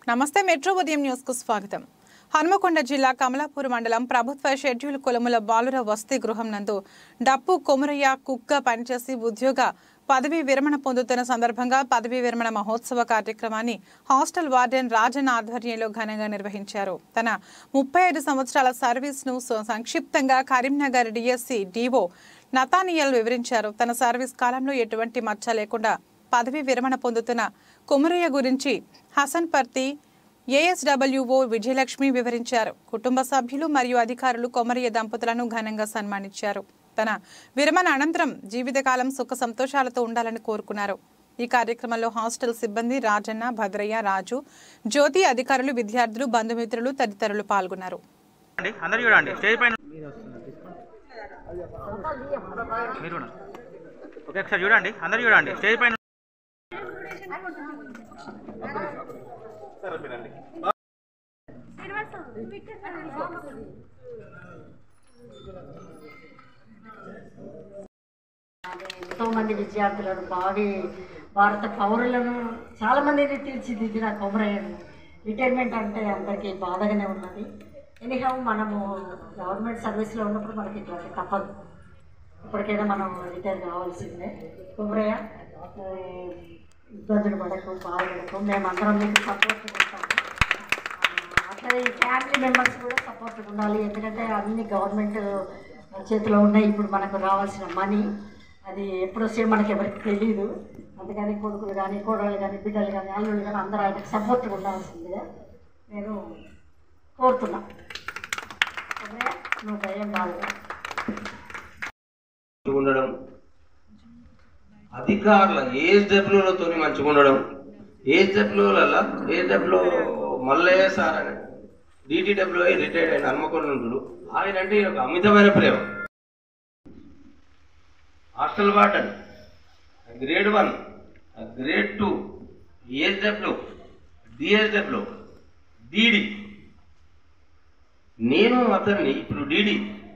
నమస్తే మెట్రో ఉదయం న్యూస్ కు స్వాగతం హనుమకొండ జిల్లా కమలాపూర్ మండలం ప్రభుత్వ షెడ్యూల్ కులముల బాలుర వసతి గృహం నందు డప్పు కొమురయ్య కుక్క పనిచేసి ఉద్యోగ పదవీ విరమణ పొందుతున్న సందర్భంగా పదవీ విరమణ మహోత్సవ కార్యక్రమాన్ని హాస్టల్ వార్డెన్ రాజన్ ఆధ్వర్యంలో ఘనంగా నిర్వహించారు తన ముప్పై ఐదు సంవత్సరాల సర్వీస్ ను సంక్షిప్తంగా కరీంనగర్ డిఎస్సి డిఓ నతానియల్ వివరించారు తన సర్వీస్ కాలంలో ఎటువంటి మచ్చ లేకుండా పదవీ విరమణ పొందుతున్న కుమరయ్య గురించి హసన్ పర్తి ఏఎస్డబ్ల్యూఓ విజయలక్ష్మి వివరించారు కుటుంబ సభ్యులు మరియు అధికారులు కొమరయ్య దంపతులను ఘనంగా సన్మానించారు తన విరమణ అనంతరం జీవితకాలం సుఖ సంతోషాలతో ఉండాలని కోరుకున్నారు ఈ కార్యక్రమంలో హాస్టల్ సిబ్బంది రాజన్న భద్రయ్య రాజు జ్యోతి అధికారులు విద్యార్థులు బంధుమిత్రులు తదితరులు పాల్గొన్నారు అండి అందరు చూడండి స్టేజ్ పైన మీరు కూడా. ఓకే ఒకసారి చూడండి అందరు చూడండి స్టేజ్ పైన ఎంతో మంది విద్యార్థులను భావి భారత పౌరులను చాలా మందిని తీర్చిదిద్దిన కొమరయ్యను రిటైర్మెంట్ అంటే అందరికీ బాధగానే ఉన్నది ఎనీహౌ మనము గవర్నమెంట్ సర్వీస్లో ఉన్నప్పుడు మనకి ఇట్లాంటి తప్పదు ఇప్పటికైనా మనం రిటైర్ కావాల్సిందే కొమరయ్య ఆ, ఇబ్బందులు పడకు బాధపడకు మేమందరం మీకు సపోర్ట్ ఉంటాము అట్లా ఈ ఫ్యామిలీ మెంబర్స్ కూడా సపోర్ట్ ఉండాలి ఎందుకంటే అన్ని గవర్నమెంట్ చేతిలో ఉన్నాయి ఇప్పుడు మనకు రావాల్సిన మనీ అది ఎప్పుడు వస్తే మనకి ఎవరికి తెలియదు అందుకని కొడుకులు కానీ కోడళ్ళు కానీ బిడ్డలు కానీ అల్లుళ్ళు కానీ అందరూ ఆయనకు సపోర్ట్ ఉండాల్సిందిగా నేను కోరుతున్నా ఓకే? నువ్వు భయం కాదు మంచిగా ఉండడం అధికారుల ఏఎస్డబ్ల్యూలతో మంచిగా ఉండడం ఏఎస్డబ్ల్యూలలో ఏఎస్డబ్ల్యూ మల్లయ్య సార్ అని డిటిడబ్ల్యూఐ రిటైర్డ్ అయిన హన్మకొండ నుండు ఆయన అంటే ఈయనకు అమితమైన ప్రేమ hostel warden grade one grade two ASW DSW DD నేను అతన్ని ఇప్పుడు డిడి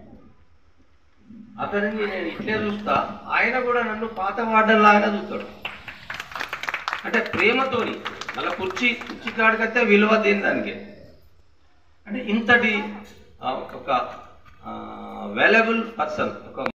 అతనిని నేను ఇట్లే చూస్తా ఆయన కూడా నన్ను పాత వాడడం లాగానే చూస్తాడు అంటే ప్రేమతోని మళ్ళీ కుర్చీ కుర్చీ కాడికైతే విలువ దేని దానికి అంటే ఇంతటి ఆ, ఒక వాల్యుబుల్ పర్సన్ ఒక